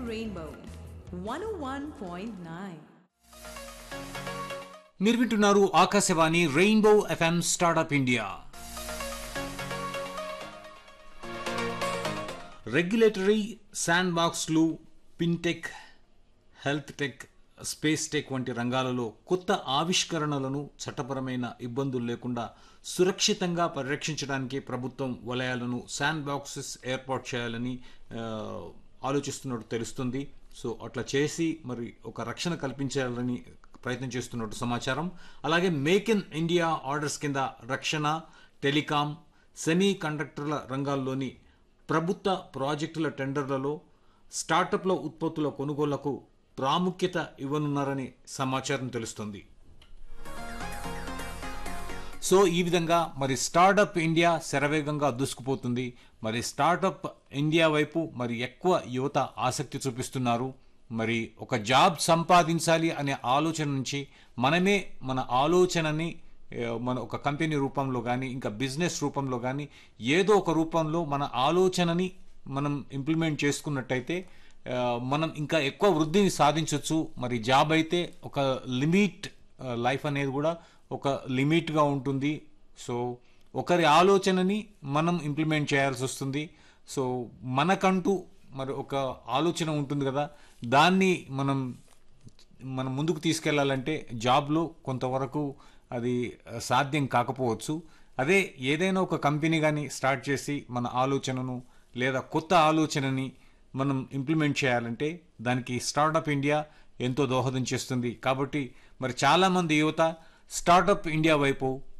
Rainbow 101.9. మీరు వింటున్నారు Akashvani rainbow FM startup India regulatory sand బాక్స్లు fintech health tech space tech వంటి రంగాలలో కొత్త ఆవిష్కరణలను చట్టపరమైన ఇబ్బందులు లేకుండా సురక్షితంగా పరిరక్షించడానికి ప్రభుత్వం వలయాలను శాండ్ బాక్సెస్ ఏర్పాటు చేయాలని ఆ, ఆలోచిస్తున్నట్టు తెలుస్తుంది సో అట్లా చేసి మరి ఒక రక్షణ కల్పించాలని ప్రయత్నం చేస్తున్నట్టు సమాచారం అలాగే మేక్ ఇన్ ఇండియా ఆర్డర్స్ కింద రక్షణ టెలికాం సెమీ కండక్టర్ల రంగాల్లోని ప్రభుత్వ ప్రాజెక్టుల టెండర్లలో స్టార్టప్ల ఉత్పత్తుల కొనుగోళ్లకు ప్రాముఖ్యత ఇవ్వనున్నారని సమాచారం తెలుస్తుంది సో ఈ విధంగా మరి స్టార్టప్ ఇండియా శరవేగంగా దూసుకుపోతుంది మరి స్టార్టప్ ఇండియా వైపు మరి ఎక్కువ యువత ఆసక్తి చూపిస్తున్నారు మరి ఒక జాబ్ సంపాదించాలి అనే ఆలోచన నుంచి మనమే మన ఆలోచనని ఏ, మన ఒక కంపెనీ రూపంలో కానీ ఇంకా బిజినెస్ రూపంలో కానీ ఏదో ఒక రూపంలో మన ఆలోచనని మనం ఇంప్లిమెంట్ చేసుకున్నట్టయితే ఆ, మనం ఇంకా ఎక్కువ వృద్ధిని సాధించవచ్చు మరి జాబ్ అయితే ఒక లిమిట్ లైఫ్ అనేది కూడా ఒక లిమిట్గా ఉంటుంది సో ఒకరి ఆలోచనని మనం ఇంప్లిమెంట్ చేయాల్సి వస్తుంది సో మనకంటూ మరి ఒక ఆలోచన ఉంటుంది కదా దాన్ని మనం మనం ముందుకు తీసుకెళ్లాలంటే జాబ్లో కొంతవరకు అది ఆ, సాధ్యం కాకపోవచ్చు అదే ఏదైనా ఒక కంపెనీ కానీ స్టార్ట్ చేసి మన ఆలోచనను లేదా కొత్త ఆలోచనని మనం ఇంప్లిమెంట్ చేయాలంటే దానికి స్టార్టప్ ఇండియా ఎంతో దోహదం చేస్తుంది కాబట్టి మరి చాలామంది యువత స్టార్టప్ ఇండియా వైపు